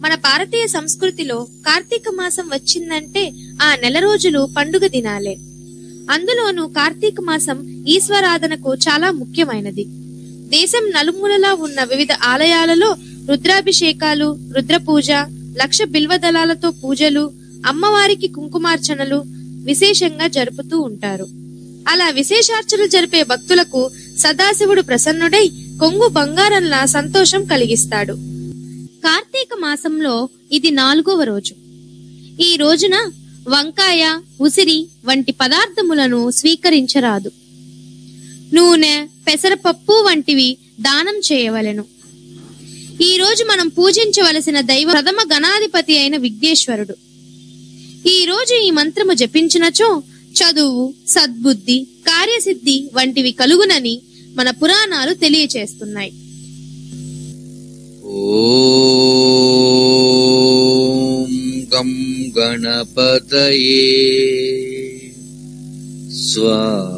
మన భారతీయ సంస్కృతిలో కార్తీక మాసం వచ్చిందంటే ఆ నెల రోజులు పండుగ దినాలే అందులోనూ కార్తీక మాసం ఈశ్వరాధనకు చాలా ముఖ్యమైనది దేశం నలుమూలలా ఉన్న వివిధ ఆలయాలలో రుద్రాభిషేకాలు రుద్రపూజ లక్ష బిల్వదళాలతో పూజలు అమ్మవారికి కుంకుమార్చనలు విశేషంగా జరుపుతూ ఉంటారు అలా విశేషార్చనలు జరిపే భక్తులకు సదాశివుడు ప్రసన్నుడై కొంగు బంగారంలా సంతోషం కలిగిస్తాడు కార్తీక మాసంలో ఇది నాలుగవ రోజు ఈ రోజున వంకాయ ఉసిరి వంటి పదార్థములను స్వీకరించరాదు నూనె పెసరపప్పు వంటివి దానం చేయవలెను ఈ రోజు మనం పూజించవలసిన దైవ ప్రథమ గణాధిపతి అయిన విఘ్నేశ్వరుడు ఈ రోజు ఈ మంత్రము జపించినచో చదువు సద్బుద్ధి కార్యసిద్ధి వంటివి కలుగునని మన పురాణాలు తెలియచేస్తున్నాయి ॐ गं गणपतये स्वाहा